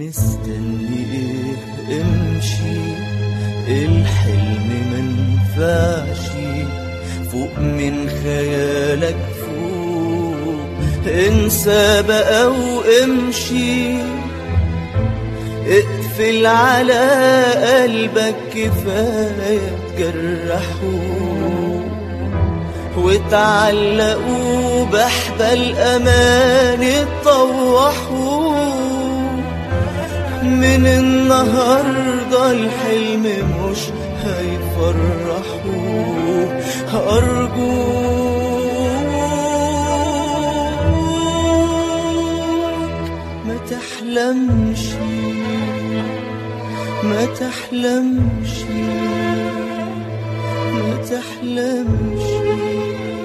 مستني ايه امشي الحلم منفعش فوق من خيالك فوق انسى بقى وامشي اقفل على قلبك كفاية تجرحوه وتعلقوا بحبل امان تطوحوا من النهارده الحلم مش هيفرحوا أرجوك ما تحلمش ما تحلمش ما تحلمش